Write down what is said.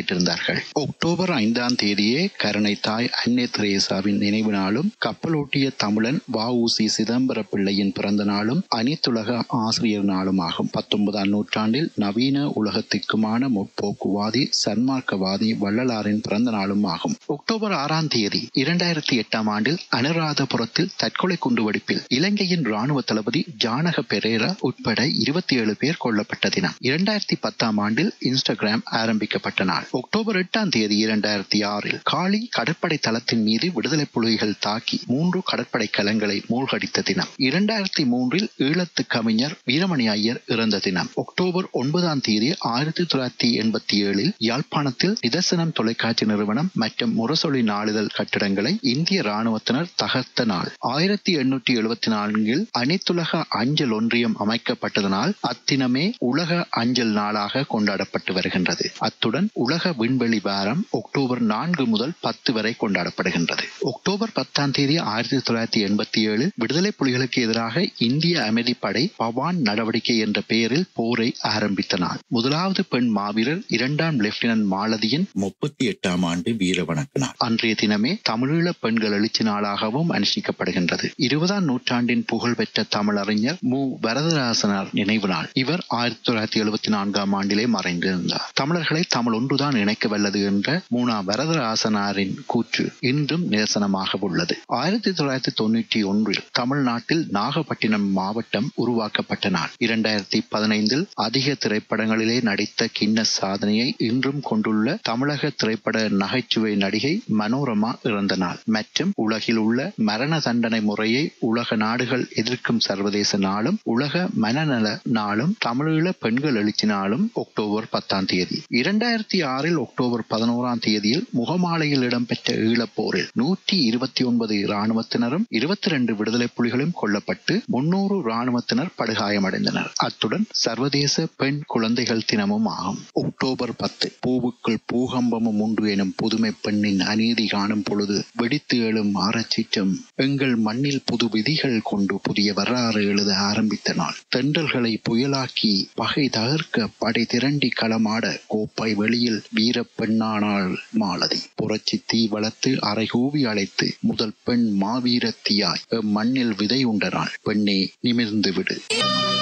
வெளியிட்டிருந்தார்கள் October ஐந்தாம் தேதியே கருணை தாய் அன்னை திரேசாவின் நினைவு நாளும் கப்பலோட்டிய தமிழன் வ உ சி சிதம்பர பிள்ளையின் பிறந்த நாளும் அனைத்துலக ஆசிரியர் நாளும் ஆகும் பத்தொன்பதாம் நூற்றாண்டில் நவீன உலகத்திற்குமான முற்போக்குவாதி சன்மார்க்கவாதி வள்ளலாரின் பிறந்த நாளும் ஆகும் அக்டோபர் ஆறாம் தேதி இரண்டாயிரத்தி எட்டாம் ஆண்டில் அனுராதபுரத்தில் தற்கொலை குண்டுவெடிப்பில் இலங்கையின் ராணுவ தளபதி ஜானக பெரேரா உட்பட இருபத்தி ஏழு பேர் கொல்லப்பட்ட தினம் இரண்டாயிரத்தி பத்தாம் ஆண்டில் இன்ஸ்டாகிராம் ஆரம்பிக்கப்பட்ட நாள் அக்டோபர் எட்டாம் தேதி இரண்டாயிரத்தி ஆறில் காலி கடற்படை தளத்தின் மீது விடுதலை புலிகள் தாக்கி மூன்று கடற்படை கலங்களை மூழ்கடித்த தினம் இரண்டாயிரத்தி மூன்றில் ஈழத்து கவிஞர் வீரமணி ஐயர் இறந்த தினம் அக்டோபர் ஒன்பதாம் தேதி ஆயிரத்தி தொள்ளாயிரத்தி எண்பத்தி ஏழில் யாழ்ப்பாணத்தில் நிதர்சனம் தொலைக்காட்சி நிறுவனம் மற்றும் முரசொலி நாளிதழ் கட்டிடங்களை இந்திய ராணுவத்தினர் தகர்த்த நாள் ஆயிரத்தி எண்ணூற்றி எழுபத்தி நான்கில் அனைத்துலக அஞ்சல் ஒன்றியம் அமைக்கப்பட்டதனால் அத்தினமே உலக அஞ்சல் நாளாக கொண்டாடப்பட்டு வருகின்றது அத்துடன் உலக விண்வெளி வாரம் அக்டோபர் நான்கு முதல் பத்து வரை கொண்டாடப்படுகின்றது அக்டோபர் பத்தாம் தேதி ஆயிரத்தி தொள்ளாயிரத்தி எண்பத்தி ஏழு விடுதலை புலிகளுக்கு எதிராக இந்திய அமைதிப்படை பவான் நடவடிக்கை என்ற பெயரில் போரை ஆரம்பித்த நாள் முதலாவது பெண் மாவீரர் இரண்டாம் லெப்டினன்ட் மாலதியின் முப்பத்தி எட்டாம் ஆண்டு வீர வணக்க நாள் அன்றைய தினமே தமிழீழ பெண்கள் எழுச்சி நாளாகவும் அனுஷ்டிக்கப்படுகின்றது இருபதாம் நூற்றாண்டின் புகழ்பெற்ற தமிழறிஞர் மு வரதராசனார் நினைவு நாள் இவர் ஆயிரத்தி தொள்ளாயிரத்தி எழுபத்தி நான்காம் ஆண்டிலே மறைந்திருந்தார் தமிழர்களை தமிழ் ஒன்றுதான் இணைக்க வல்லது என்ற மூனா வரதராசனாரின் கூற்று இன்றும் நிதர்சனமாக உள்ளது ஆயிரத்தி தொள்ளாயிரத்தி தொண்ணூற்றி ஒன்றில் தமிழ்நாட்டில் நாகப்பட்டினம் மாவட்டம் உருவாக்கப்பட்ட நாள் இரண்டாயிரத்தி பதினைந்தில் அதிக திரைப்படங்களிலே நடித்த கின்ன சாதனையை இன்றும் கொண்டுள்ள தமிழக திரைப்பட நகைச்சுவை நடிகை மனோரமா இறந்த நாள் மற்றும் உலகில் உள்ள மரண தண்டனை முறையை உலக நாடுகள் எதிர்க்கும் சர்வதேச நாளும் உலக மனநல நாளும் தமிழீழ பெண்கள் எழுச்சி நாளும் அக்டோபர் பத்தாம் தேதி இரண்டாயிரத்தி ஆறில் அக்டோபர் பதினோராம் தேதியில் முகமாலையில் இடம்பெற்ற ஈழப்போரில் நூற்றி இருபத்தி ஒன்பது இராணுவத்தினரும் இருபத்தி ரெண்டு விடுதலை புலிகளும் கொல்லப்பட்டு முன்னூறு இராணுவத்தினர் படுகாயமடைந்தனர் அத்துடன் சர்வதேச பெண் குழந்தைகள் தினமும் ஆகும் அக்டோபர் பத்து பூவுக்குள் பூகம்பமும் உண்டு எனும் புதுமை பெண்ணின் அநீதி காணும் பொழுது வெடித்து எழும் ஆரச்சிற்றம் எங்கள் மண்ணில் புது விதிகள் கொண்டு புதிய வரலாறு எழுத ஆரம்பித்த நாள் தென்றல்களை புயலாக்கி பகை தகர்க்க படை திரண்டி களமாட கோப்பை வெளியில் வீர பெண்ணானாள் மாலதி புரட்சி தீ வளர்த்து அரைகூவி அழைத்து முதல் பெண் மாவீரத்தியாய் மண்ணில் விதை உண்ட நாள் பெண்ணே நிமிர்ந்து விடு